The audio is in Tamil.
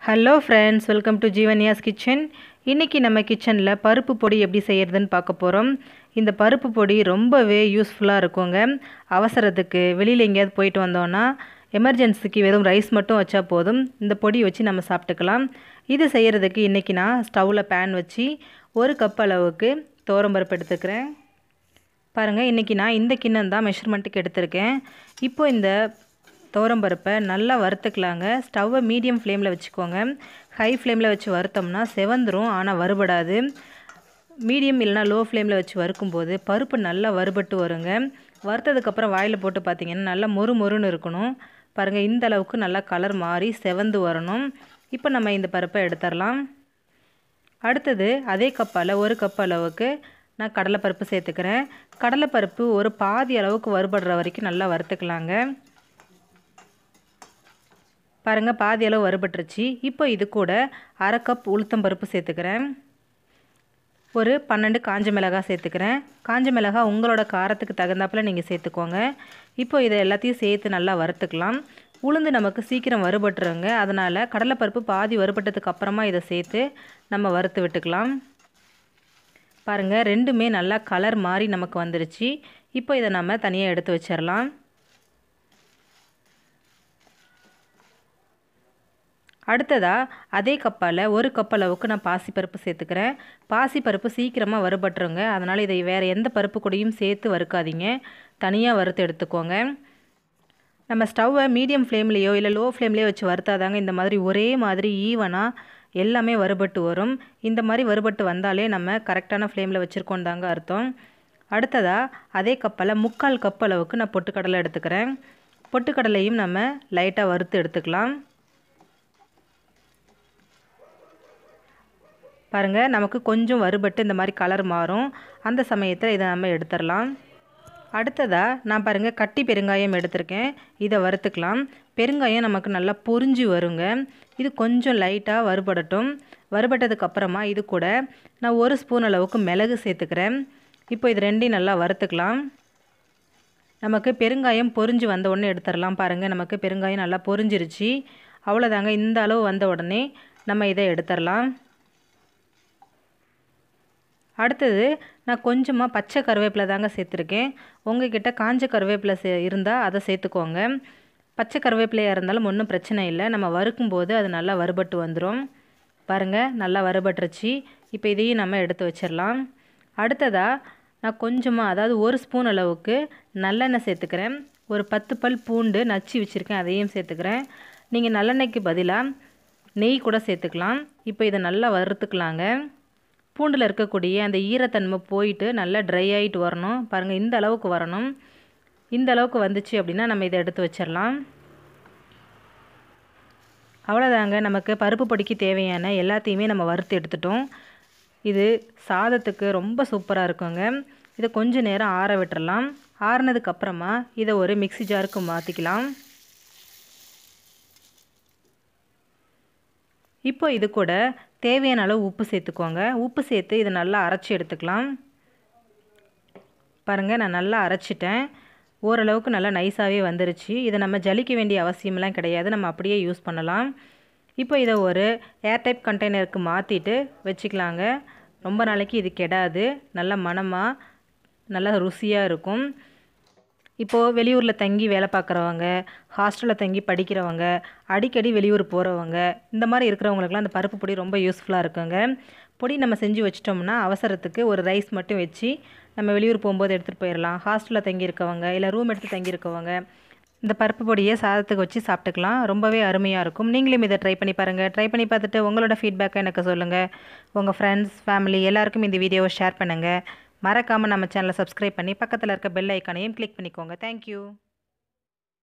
hello friends welcome to Jeevanya's kitchen இன்றைக்கி நம்ம கிச்சனில் பருப்பு பொடி எப்படி செய்கிறதுன்னு பார்க்க போகிறோம் இந்த பருப்பு பொடி ரொம்பவே யூஸ்ஃபுல்லாக இருக்குங்க அவசரத்துக்கு வெளியில் எங்கேயாவது போயிட்டு வந்தோன்னா எமர்ஜென்சிக்கு வெறும் ரைஸ் மட்டும் வச்சா போதும் இந்த பொடி வச்சு நம்ம சாப்பிட்டுக்கலாம் இது செய்கிறதுக்கு இன்றைக்கி நான் ஸ்டவ்வில் பேன் வச்சு ஒரு கப் அளவுக்கு பருப்பு எடுத்துக்கிறேன் பாருங்கள் இன்றைக்கி நான் இந்த கிண்ணம் தான் மெஷர்மெண்ட்டுக்கு எடுத்திருக்கேன் இப்போ இந்த துவரம்பருப்பை நல்லா வறுத்துக்கலாங்க ஸ்டவ்வை மீடியம் ஃப்ளேமில் வச்சுக்கோங்க ஹை ஃப்ளேமில் வச்சு வறுத்தோம்னா செவந்துரும் ஆனால் வறுபடாது மீடியம் இல்லைனா லோ ஃப்ளேமில் வச்சு வறுக்கும்போது பருப்பு நல்லா வறுபட்டு வருங்க வறுத்ததுக்கப்புறம் வாயில் போட்டு பார்த்தீங்கன்னா நல்லா மொறு மொறுன்னு இருக்கணும் பாருங்கள் இந்த அளவுக்கு நல்லா கலர் மாறி செவந்து வரணும் இப்போ நம்ம இந்த பருப்பை எடுத்துடலாம் அடுத்தது அதே கப்பால் ஒரு கப் அளவுக்கு நான் கடலைப்பருப்பு சேர்த்துக்கிறேன் கடலைப்பருப்பு ஒரு பாதி அளவுக்கு வறுபடுற வரைக்கும் நல்லா வறுத்துக்கலாங்க பாருங்கள் பாதி அளவு வறுபட்டுருச்சு இப்போ இது கூட அரை கப் உளுத்தம்பருப்பு சேர்த்துக்கிறேன் ஒரு பன்னெண்டு காஞ்ச மிளகாய் சேர்த்துக்கிறேன் காஞ்ச மிளகாய் உங்களோட காரத்துக்கு தகுந்தாப்பில் நீங்கள் சேர்த்துக்கோங்க இப்போ இதை எல்லாத்தையும் சேர்த்து நல்லா வறுத்துக்கலாம் உளுந்து நமக்கு சீக்கிரம் வறுபட்டுருங்க அதனால் கடலைப்பருப்பு பாதி வறுபட்டதுக்கு அப்புறமா இதை சேர்த்து நம்ம வறுத்து விட்டுக்கலாம் பாருங்கள் ரெண்டுமே நல்லா கலர் மாறி நமக்கு வந்துருச்சு இப்போ இதை நம்ம தனியாக எடுத்து வச்சிடலாம் அடுத்ததாக அதே கப்பால் ஒரு கப் அளவுக்கு நான் பாசிப்பருப்பு சேர்த்துக்கிறேன் பாசிப்பருப்பு சீக்கிரமாக வறுபட்டுருங்க அதனால் இதை வேறு எந்த பருப்பு கூடயும் சேர்த்து வறுக்காதீங்க தனியாக வறுத்து எடுத்துக்கோங்க நம்ம ஸ்டவ்வை மீடியம் ஃப்ளேம்லேயோ இல்லை லோ ஃப்ளேம்லேயோ வச்சு வறுத்தாதாங்க இந்த மாதிரி ஒரே மாதிரி ஈவனாக எல்லாமே வறுபட்டு வரும் இந்த மாதிரி வறுபட்டு வந்தாலே நம்ம கரெக்டான ஃப்ளேமில் வச்சுருக்கோம் தாங்க அர்த்தம் அடுத்ததாக அதே கப்பில் முக்கால் கப் அளவுக்கு நான் பொட்டுக்கடலை எடுத்துக்கிறேன் பொட்டுக்கடலையும் நம்ம லைட்டாக வறுத்து எடுத்துக்கலாம் பாருங்கள் நமக்கு கொஞ்சம் வறுபட்டு இந்த மாதிரி கலர் மாறும் அந்த சமயத்தில் இதை நம்ம எடுத்துடலாம் அடுத்ததாக நான் பாருங்கள் கட்டி பெருங்காயம் எடுத்திருக்கேன் இதை வறுத்துக்கலாம் பெருங்காயம் நமக்கு நல்லா பொரிஞ்சு வருங்க இது கொஞ்சம் லைட்டாக வறுபடட்டும் வறுபட்டதுக்கப்புறமா இது கூட நான் ஒரு ஸ்பூன் அளவுக்கு மிளகு சேர்த்துக்கிறேன் இப்போ இது ரெண்டையும் நல்லா வறுத்துக்கலாம் நமக்கு பெருங்காயம் பொரிஞ்சு வந்த உடனே எடுத்துடலாம் பாருங்கள் நமக்கு பெருங்காயம் நல்லா பொரிஞ்சிருச்சு அவ்வளோதாங்க இந்த அளவு வந்த உடனே நம்ம இதை எடுத்துடலாம் அடுத்தது நான் கொஞ்சமாக பச்சை கருவேப்பிலை தாங்க சேர்த்துருக்கேன் உங்ககிட்ட காஞ்ச கருவேப்பிலை சே இருந்தால் அதை சேர்த்துக்கோங்க பச்சை கருவேப்பிலையாக இருந்தாலும் ஒன்றும் பிரச்சனை இல்லை நம்ம வறுக்கும்போது அது நல்லா வறுபட்டு வந்துடும் பாருங்கள் நல்லா வறுபட்டுருச்சு இப்போ இதையும் நம்ம எடுத்து வச்சிடலாம் அடுத்ததாக நான் கொஞ்சமாக அதாவது ஒரு ஸ்பூன் அளவுக்கு நல்லெண்ணெய் சேர்த்துக்கிறேன் ஒரு பத்து பல் பூண்டு நச்சு வச்சுருக்கேன் அதையும் சேர்த்துக்கிறேன் நீங்கள் நல்லெண்ணெய்க்கு பதிலாக நெய் கூட சேர்த்துக்கலாம் இப்போ இதை நல்லா வறுத்துக்கலாங்க பூண்டில் இருக்கக்கூடிய அந்த ஈரத்தன்மை போயிட்டு நல்லா ட்ரை ஆகிட்டு வரணும் பாருங்கள் இந்த அளவுக்கு வரணும் இந்த அளவுக்கு வந்துச்சு அப்படின்னா நம்ம இதை எடுத்து வச்சிடலாம் அவ்வளோதாங்க நமக்கு பருப்பு பொடிக்கு தேவையான எல்லாத்தையுமே நம்ம வறுத்து எடுத்துட்டோம் இது சாதத்துக்கு ரொம்ப சூப்பராக இருக்குங்க இதை கொஞ்சம் நேரம் ஆற விட்டுறலாம் ஆறுனதுக்கப்புறமா இதை ஒரு மிக்சி ஜாருக்கு மாற்றிக்கலாம் இப்போ இது கூட தேவையான அளவு உப்பு சேர்த்துக்கோங்க உப்பு சேர்த்து இதை நல்லா அரைச்சி எடுத்துக்கலாம் பாருங்கள் நான் நல்லா அரைச்சிட்டேன் ஓரளவுக்கு நல்லா நைஸாகவே வந்துருச்சு இதை நம்ம ஜலிக்க வேண்டிய அவசியமெல்லாம் கிடையாது நம்ம அப்படியே யூஸ் பண்ணலாம் இப்போ இதை ஒரு ஏர்டைப் கண்டெய்னருக்கு மாற்றிட்டு வச்சுக்கலாங்க ரொம்ப நாளைக்கு இது கெடாது நல்ல மணமாக நல்லா ருசியாக இருக்கும் இப்போது வெளியூரில் தங்கி வேலை பார்க்குறவங்க ஹாஸ்டலில் தங்கி படிக்கிறவங்க அடிக்கடி வெளியூர் போகிறவங்க இந்த மாதிரி இருக்கிறவங்களுக்குலாம் அந்த பருப்பு பொடி ரொம்ப யூஸ்ஃபுல்லாக இருக்குங்க பொடி நம்ம செஞ்சு வச்சிட்டோம்னா அவசரத்துக்கு ஒரு ரைஸ் மட்டும் வச்சு நம்ம வெளியூர் போகும்போது எடுத்துகிட்டு போயிடலாம் ஹாஸ்டலில் தங்கி இருக்கவங்க இல்லை ரூம் எடுத்து தங்கி இருக்கவங்க இந்த பருப்பு பொடியை சாதத்துக்கு வச்சு சாப்பிட்டுக்கலாம் ரொம்பவே அருமையாக இருக்கும் நீங்களும் இதை ட்ரை பண்ணி பாருங்கள் ட்ரை பண்ணி பார்த்துட்டு உங்களோட ஃபீட்பேக்கை எனக்கு சொல்லுங்கள் உங்கள் ஃப்ரெண்ட்ஸ் ஃபேமிலி எல்லாருக்கும் இந்த வீடியோவை ஷேர் பண்ணுங்கள் மறக்காமல் நம்ம சேனலை சப்ஸ்கிரைப் பண்ணி பக்கத்தில் இருக்க பெல் ஐக்கானையும் கிளிக் பண்ணிக்கோங்க தேங்க்யூ